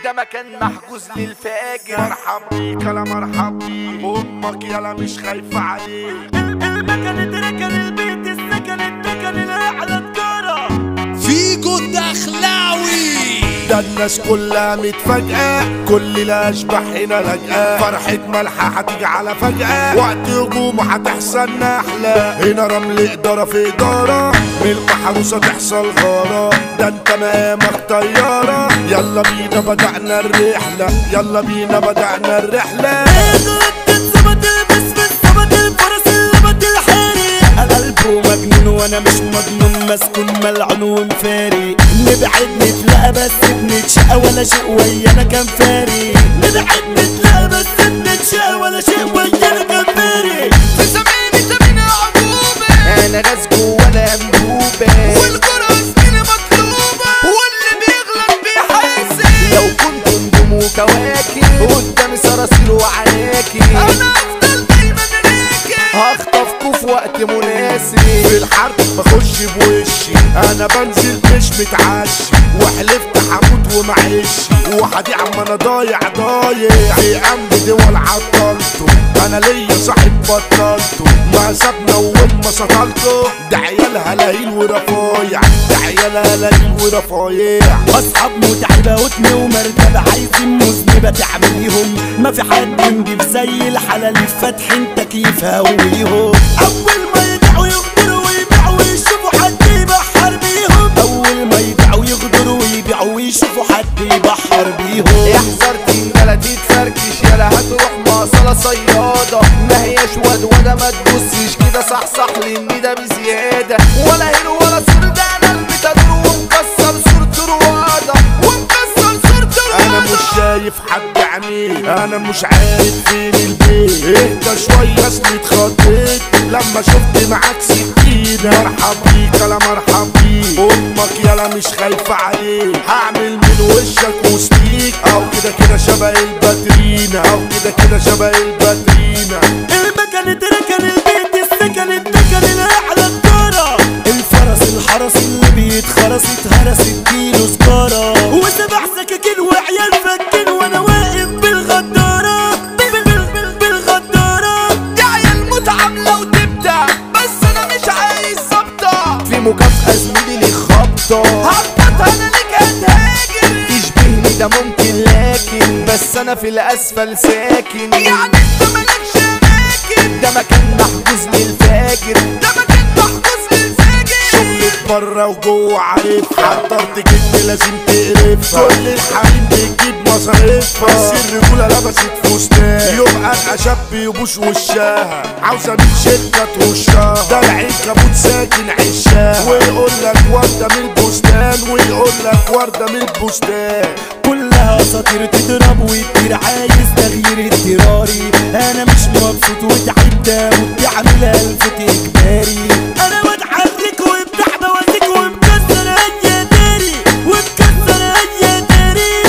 ده مكان محجوز للفاجر مرحب بيك يلا مرحب بيك امك يلا مش خايفة عليك المكان اتركن البيت السكن اتكن الاعلى تجارة فيجو الدخلاوي ده الناس كلها متفاجئة كل الاشباح هنا لجأة فرحة ملحة هتيجي على فجأة وقت هجومه هتحصل نحلة هنا رمل إدارة في إدارة من المحروسة تحصل غارة ده انت مقامك طيارة يلا بينا بدأنا الرحلة يلا بينا بدأنا الرحلة ظبط البس في الظبط الفرس اللبط الحاري القلب مجنون وانا مش مضمون مسكون ملعون ومفاري نبعد نتلاقى بس بنتشقى ولا شيء ويانا كان فاري نبعد نتلاقى بس بنتشقى ولا شيء ويانا كان فاري في زماني زماني عقوبة انا غاز ولا انبوبة والجرأة سنين مطلوبة واللي بيغلط بيحاسب لو كنت نجوم وكواكب قدامي صراصير وعناكب انا افضل دايما راكب هخطفكوا في وقت مناسب في الحرب بخش بوشي انا بنزل مش متعشي وحلفت هموت ومعيش وحدي عم انا ضايع ضايع في امن دول عطلته انا ليا صاحب بطلته ما سابنا وما سطلته ده عيال هلاهيل ورفايع ده عيال هلاهيل ورفايع اصحاب متعبة وتم ومرتبة عايزين مذنبة تعمليهم ما في حد نجيب زي الحلال فاتحين تكييف هويهم اول ما يدعوا يغدروا ويبيعوا ويشوفوا حد يبحر بيهم اول ما يدعوا يغدروا ويبيعوا ويشوفوا حد يبحر بيهم احذر تنجلة تتفركش يلا هتروح مواصلة صيادة ما هياش ودودة ما تبصش كده صح صح لان ده بزيادة ولا هيرو ولا صور ده انا المتدور ومكسر صورة روادة ومكسر صورة انا روادة مش شايف حد عينيه انا مش عارف فين البيت اهدى شويه اصلي اتخضيت لما شفت معاك سكينه مرحب بيك يلا مرحب بيك امك يلا مش خايفه عليك هعمل من وشك وسطيك او كده كده شبه الباترينا او كده كده شبه الباترينا المكان تركن البيت السكن اتكن الاعلى الكرة الفرس الحرس اللي بيتخرس اتهرس اديله سكارة وسبع سكاكين وعيال فكين وانا واقف بالغدارة بال- بال- بال- بالغدارة يا عيال متعاملة وتبدأ بس انا مش عايز ظبطة في مكافأة زميلي لي خبطة هبطها انا ليك هتهاجر تشبهني ده ممكن لكن بس انا في الاسفل ساكن يعني انت مالكش اماكن ده مكان محجوز للفاجر ده مكان محجوز للفاجر شغلك بره وجوه عارفها حضرت كلمة لازم تقرفها كل الحريم بتجيب مصاريفها بس الرجولة لبست فستان يبقى الأشاب يبوش وشها عاوزة من شدة ترشها ده العين كابوت ساكن عشاها ويقول لك وردة من البستان ويقول لك وردة من البستان كلها اساطير تضرب وتطير عايز تغيير اضطراري انا مش مبسوط وتعبت اموت بعمل الفت اجباري انا بتحرك وبتاع بوازيك ومكسر اي داري ومكسر اي داري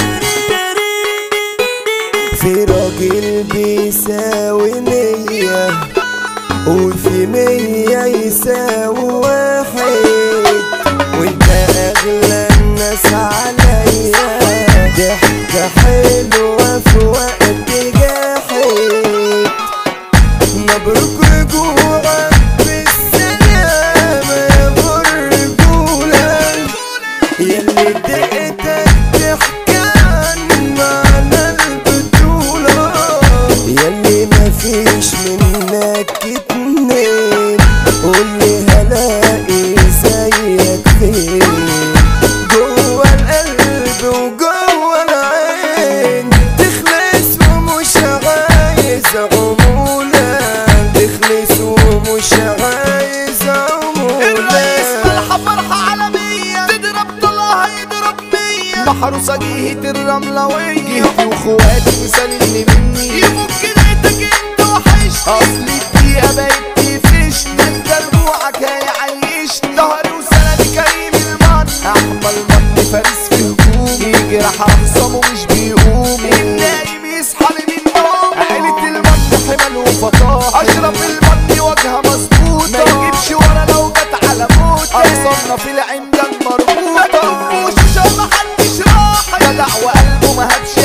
في راجل بيساوي مية وفي مية يساوي واحد وانت اغلى الناس عليا ضحكة حلوة في وقت جاحد مبروك رجوعك بالسلامة يا برجولة يلي دقتك تحكي عن معنى البطولة يلي مفيش منك اتنين قولي هلاقي زيك فين جوه القلب وجوه العين تخلص ومش عايز عمولة تخلص ومش عايز الرئيس عمولة فرحة فرحة عالمية تضرب طلعها يضرب مية محروسة جهة الرملوية جهتي واخواتي مسلمي مني يفك ليتك انت وحش اصل الدقيقة بقت تقفشني انت رجوعك هيعيشني ظهري وسندي كريم المن احمى المن فارس في هجوم يجرح اخصامه مش بيقوم النايم يصحى من النوم عيلة المن حمل وفطاح اشرب المن واجهة مظبوطة ما يجيبش ورا لو جت على موت اقصرنا في العمدان مربوطة ما تنفوش عشان محدش راح جدع وقلبه ما هبش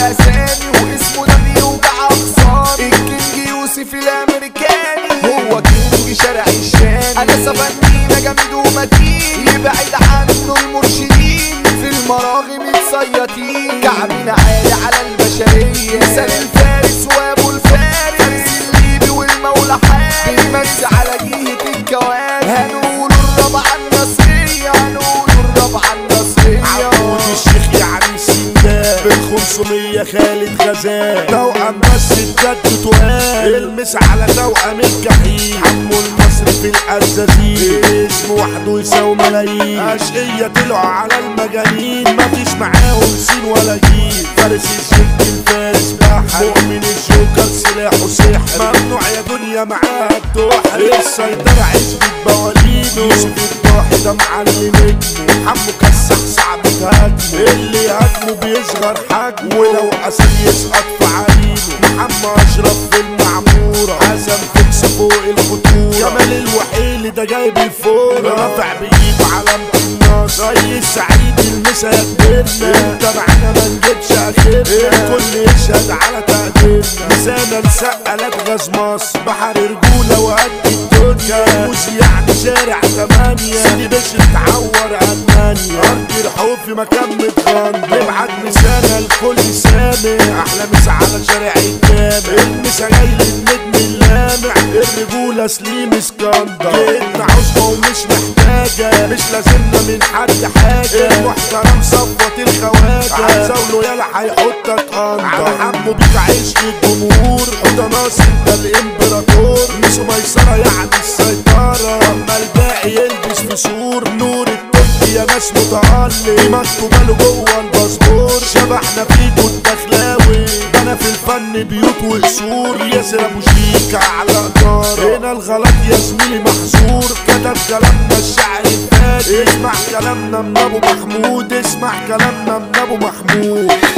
مثل الفارس وابو الفارس فارس الليبي والمولى حارس بنمس على جهة الكواكب هنقول الرابعة النصرية هنقول الرابعة النصرية عبود الشيخ يعني السندان بالخمسمية خالد غزال توأم بس بجد تقال المس على توأم الجحيم عمو المصري في الأزازين اسم وحده يساوي ملايين أشقية طلعوا على المجانين مفيش معاهم سين ولا جيل فارس الجلد الفارس بحر مؤمن الجوكر سلاحه سحر ممنوع يا دنيا معاها الدوحر السيطرة عزبة بوالينه يوسف الضاحي ده معلم ابنه حمو كسح صعب تهاجمه اللي يهاجمه بيصغر حجمه ولو أسد يسقط في عرينه محمد أشرف في المعمورة حسن فيكس فوق الخطورة جمال الوحيد ده جايب الفورة رافع بيجيب علامة النصر ريس سعيد المسا يا كبرنا انت معانا ما نجيبش اخرنا الكل يشهد على تقديرنا مسانا نسقلك غاز مصر بحر رجولة وقد الدنيا موز يعني شارع تمانية سيدي بشر تعور ألمانيا أرض الحب في مكان متغنى نبعت مسانا الكل سامع أحلى مسا على شارع الجامع المسا جاي للنجم اللامع الرجولة سليم اسكندر جيتنا عصبة ومش محتاجة مش لازمنا من حد حاجة المحترم صفوة الخواجة عزاوله يلا هيحطك أندر على حمو بيك عشق الجمهور حط ناصر ده الامبراطور مش ميسرة يعني السيطرة أما الباقي يلبس في سور نور الطب يا ناس متألق مكتوبة له جوه الباسبور شبحنا فيكو الدخلاوي انا في الفن بيوت وقصور ياسر ابو شيكة على قدارة هنا الغلط يا زميلي محظور كتب كلامنا الشعر الفاتح اسمع كلامنا من ابو محمود اسمع كلامنا من ابو محمود